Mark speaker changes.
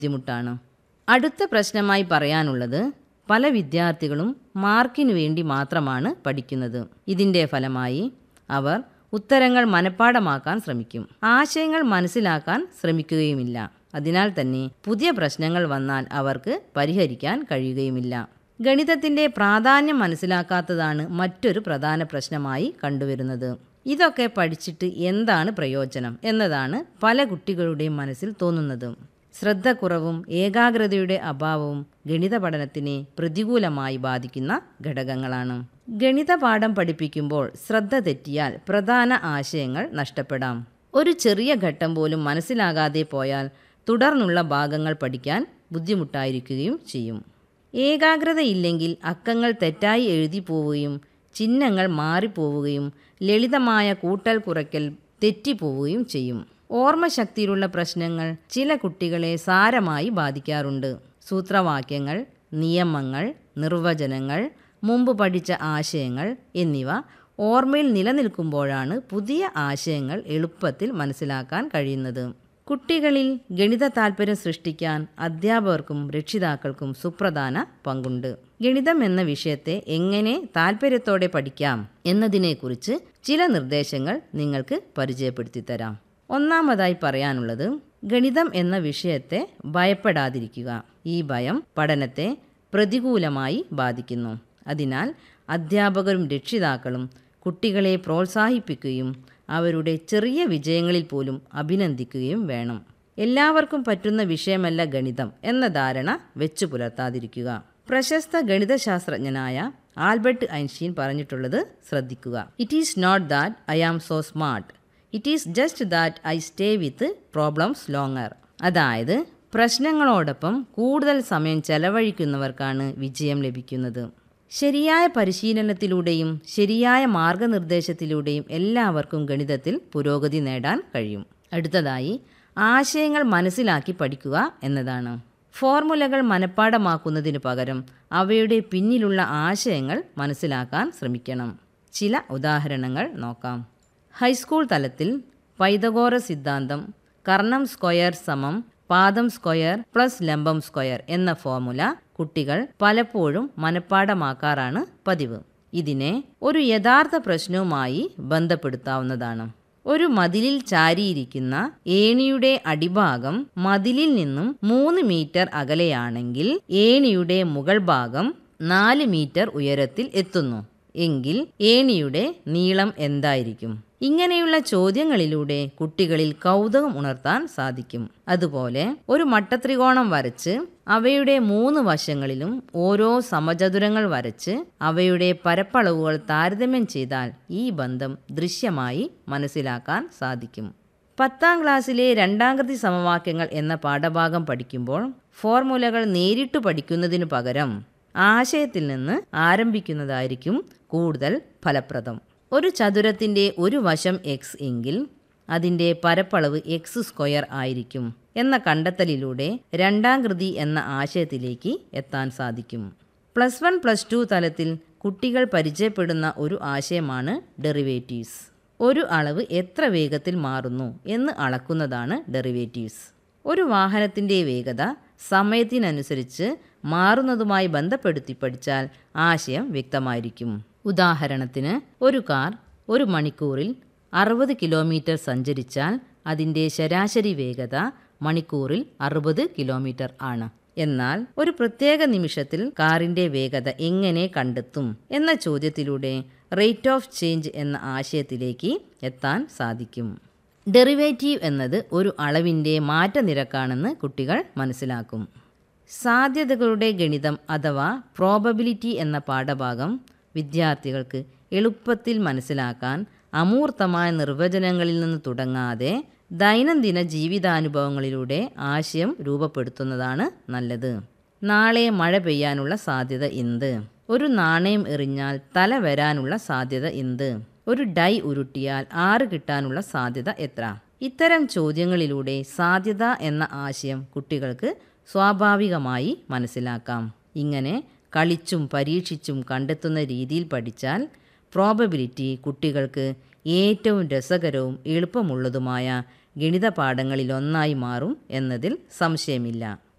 Speaker 1: ബുദ്ധിമുട്ടാണ് അടുത്ത പ്രശ്നമായി പറയാനുള്ളത് പല വിദ്യാർത്ഥികളും മാർക്കിനു വേണ്ടി മാത്രമാണ് പഠിക്കുന്നത് ഇതിൻ്റെ ഫലമായി അവർ ഉത്തരങ്ങൾ മനഃപ്പാടമാക്കാൻ ശ്രമിക്കും ആശയങ്ങൾ മനസ്സിലാക്കാൻ ശ്രമിക്കുകയുമില്ല അതിനാൽ തന്നെ പുതിയ പ്രശ്നങ്ങൾ വന്നാൽ അവർക്ക് പരിഹരിക്കാൻ കഴിയുകയുമില്ല ഗണിതത്തിൻ്റെ പ്രാധാന്യം മനസ്സിലാക്കാത്തതാണ് മറ്റൊരു പ്രധാന പ്രശ്നമായി കണ്ടുവരുന്നത് ഇതൊക്കെ പഠിച്ചിട്ട് എന്താണ് പ്രയോജനം എന്നതാണ് പല കുട്ടികളുടെയും മനസ്സിൽ തോന്നുന്നത് ശ്രദ്ധക്കുറവും ഏകാഗ്രതയുടെ അഭാവവും ഗണിത പഠനത്തിനെ പ്രതികൂലമായി ബാധിക്കുന്ന ഘടകങ്ങളാണ് ഗണിത പാഠം പഠിപ്പിക്കുമ്പോൾ ശ്രദ്ധ തെറ്റിയാൽ പ്രധാന ആശയങ്ങൾ നഷ്ടപ്പെടാം ഒരു ചെറിയ ഘട്ടം പോലും മനസ്സിലാകാതെ പോയാൽ തുടർന്നുള്ള ഭാഗങ്ങൾ പഠിക്കാൻ ബുദ്ധിമുട്ടായിരിക്കുകയും ചെയ്യും ഏകാഗ്രതയില്ലെങ്കിൽ അക്കങ്ങൾ തെറ്റായി എഴുതി പോവുകയും ചിഹ്നങ്ങൾ മാറിപ്പോവുകയും ലളിതമായ കൂട്ടൽ കുറയ്ക്കൽ തെറ്റിപ്പോവുകയും ചെയ്യും ഓർമ്മശക്തിയിലുള്ള പ്രശ്നങ്ങൾ ചില കുട്ടികളെ സാരമായി ബാധിക്കാറുണ്ട് സൂത്രവാക്യങ്ങൾ നിയമങ്ങൾ നിർവചനങ്ങൾ മുമ്പ് പഠിച്ച ആശയങ്ങൾ എന്നിവ ഓർമ്മയിൽ നിലനിൽക്കുമ്പോഴാണ് പുതിയ ആശയങ്ങൾ എളുപ്പത്തിൽ മനസ്സിലാക്കാൻ കഴിയുന്നത് കുട്ടികളിൽ ഗണിത താൽപ്പര്യം സൃഷ്ടിക്കാൻ അധ്യാപകർക്കും രക്ഷിതാക്കൾക്കും സുപ്രധാന പങ്കുണ്ട് ഗണിതം എന്ന വിഷയത്തെ എങ്ങനെ താൽപ്പര്യത്തോടെ പഠിക്കാം എന്നതിനെക്കുറിച്ച് ചില നിർദ്ദേശങ്ങൾ നിങ്ങൾക്ക് പരിചയപ്പെടുത്തി തരാം ഒന്നാമതായി പറയാനുള്ളത് ഗണിതം എന്ന വിഷയത്തെ ഭയപ്പെടാതിരിക്കുക ഈ ഭയം പഠനത്തെ പ്രതികൂലമായി ബാധിക്കുന്നു അതിനാൽ അധ്യാപകരും രക്ഷിതാക്കളും കുട്ടികളെ പ്രോത്സാഹിപ്പിക്കുകയും അവരുടെ ചെറിയ വിജയങ്ങളിൽ പോലും അഭിനന്ദിക്കുകയും വേണം എല്ലാവർക്കും പറ്റുന്ന വിഷയമല്ല ഗണിതം എന്ന ധാരണ വെച്ചു പുലർത്താതിരിക്കുക പ്രശസ്ത ഗണിതശാസ്ത്രജ്ഞനായ ആൽബർട്ട് ഐൻസ്റ്റീൻ പറഞ്ഞിട്ടുള്ളത് ശ്രദ്ധിക്കുക it is not that I am so smart it is just that I stay with problems longer അതായത് പ്രശ്നങ്ങളോടൊപ്പം കൂടുതൽ സമയം ചെലവഴിക്കുന്നവർക്കാണ് വിജയം ലഭിക്കുന്നത് ശരിയായ പരിശീലനത്തിലൂടെയും ശരിയായ മാർഗനിർദ്ദേശത്തിലൂടെയും എല്ലാവർക്കും ഗണിതത്തിൽ പുരോഗതി നേടാൻ കഴിയും അടുത്തതായി ആശയങ്ങൾ മനസ്സിലാക്കി പഠിക്കുക എന്നതാണ് ഫോർമുലകൾ മനഃപ്പാടമാക്കുന്നതിന് പകരം അവയുടെ പിന്നിലുള്ള ആശയങ്ങൾ മനസ്സിലാക്കാൻ ശ്രമിക്കണം ചില ഉദാഹരണങ്ങൾ നോക്കാം ഹൈസ്കൂൾ തലത്തിൽ പൈതഗോറ സിദ്ധാന്തം കർണം സ്ക്വയർ സമം പാദം സ്ക്വയർ പ്ലസ് ലംബം സ്ക്വയർ എന്ന ഫോർമുല കുട്ടികൾ പലപ്പോഴും മനഃപ്പാടമാക്കാറാണ് പതിവ് ഇതിനെ ഒരു യഥാർത്ഥ പ്രശ്നവുമായി ബന്ധപ്പെടുത്താവുന്നതാണ് ഒരു മതിലിൽ ചാരിയിരിക്കുന്ന ഏണിയുടെ അടിഭാഗം മതിലിൽ നിന്നും മൂന്ന് മീറ്റർ അകലെയാണെങ്കിൽ ഏണിയുടെ മുകൾ ഭാഗം നാല് മീറ്റർ ഉയരത്തിൽ എത്തുന്നു എങ്കിൽ ഏണിയുടെ നീളം എന്തായിരിക്കും ഇങ്ങനെയുള്ള ചോദ്യങ്ങളിലൂടെ കുട്ടികളിൽ കൗതുകം ഉണർത്താൻ സാധിക്കും അതുപോലെ ഒരു മട്ടത്രികോണം വരച്ച് അവയുടെ മൂന്ന് വശങ്ങളിലും ഓരോ സമചതുരങ്ങൾ വരച്ച് അവയുടെ പരപ്പളവുകൾ താരതമ്യം ചെയ്താൽ ഈ ബന്ധം ദൃശ്യമായി മനസ്സിലാക്കാൻ സാധിക്കും പത്താം ക്ലാസ്സിലെ രണ്ടാംകൃതി സമവാക്യങ്ങൾ എന്ന പാഠഭാഗം പഠിക്കുമ്പോൾ ഫോർമുലകൾ നേരിട്ട് പഠിക്കുന്നതിനു പകരം ആശയത്തിൽ നിന്ന് ആരംഭിക്കുന്നതായിരിക്കും കൂടുതൽ ഫലപ്രദം ഒരു ചതുരത്തിൻ്റെ ഒരു വശം എക്സ് എങ്കിൽ അതിൻ്റെ പരപ്പളവ് എക്സ് സ്ക്വയർ ആയിരിക്കും എന്ന കണ്ടെത്തലിലൂടെ രണ്ടാം കൃതി എന്ന ആശയത്തിലേക്ക് എത്താൻ സാധിക്കും പ്ലസ് വൺ പ്ലസ് ടു തലത്തിൽ കുട്ടികൾ പരിചയപ്പെടുന്ന ഒരു ആശയമാണ് ഡെറിവേറ്റീവ്സ് ഒരു അളവ് എത്ര വേഗത്തിൽ മാറുന്നു എന്ന് അളക്കുന്നതാണ് ഡെറിവേറ്റീവ്സ് ഒരു വാഹനത്തിൻ്റെ വേഗത സമയത്തിനനുസരിച്ച് മാറുന്നതുമായി ബന്ധപ്പെടുത്തി പഠിച്ചാൽ ആശയം വ്യക്തമായിരിക്കും ഉദാഹരണത്തിന് ഒരു കാർ ഒരു മണിക്കൂറിൽ അറുപത് കിലോമീറ്റർ സഞ്ചരിച്ചാൽ അതിൻ്റെ ശരാശരി വേഗത മണിക്കൂറിൽ അറുപത് കിലോമീറ്റർ ആണ് എന്നാൽ ഒരു പ്രത്യേക നിമിഷത്തിൽ കാറിൻ്റെ വേഗത എങ്ങനെ കണ്ടെത്തും എന്ന ചോദ്യത്തിലൂടെ റേറ്റ് ഓഫ് ചേഞ്ച് എന്ന ആശയത്തിലേക്ക് എത്താൻ സാധിക്കും ഡെറിവേറ്റീവ് എന്നത് ഒരു അളവിൻ്റെ മാറ്റനിരക്കാണെന്ന് കുട്ടികൾ മനസ്സിലാക്കും സാധ്യതകളുടെ ഗണിതം അഥവാ പ്രോബബിലിറ്റി എന്ന പാഠഭാഗം വിദ്യാർത്ഥികൾക്ക് എളുപ്പത്തിൽ മനസ്സിലാക്കാൻ അമൂർത്തമായ നിർവചനങ്ങളിൽ നിന്ന് തുടങ്ങാതെ ദൈനംദിന ജീവിതാനുഭവങ്ങളിലൂടെ ആശയം രൂപപ്പെടുത്തുന്നതാണ് നല്ലത് നാളെ മഴ പെയ്യാനുള്ള സാധ്യത എന്ത് ഒരു നാണയം എറിഞ്ഞാൽ തല വരാനുള്ള സാധ്യത എന്ത് ഒരു ഡൈ ഉരുട്ടിയാൽ ആറ് കിട്ടാനുള്ള സാധ്യത എത്ര ഇത്തരം ചോദ്യങ്ങളിലൂടെ സാധ്യത എന്ന ആശയം കുട്ടികൾക്ക് സ്വാഭാവികമായി മനസ്സിലാക്കാം ഇങ്ങനെ കളിച്ചും പരീക്ഷിച്ചും കണ്ടെത്തുന്ന രീതിയിൽ പഠിച്ചാൽ പ്രോബബിലിറ്റി കുട്ടികൾക്ക് ഏറ്റവും രസകരവും എളുപ്പമുള്ളതുമായ ഗണിത പാഠങ്ങളിലൊന്നായി മാറും എന്നതിൽ സംശയമില്ല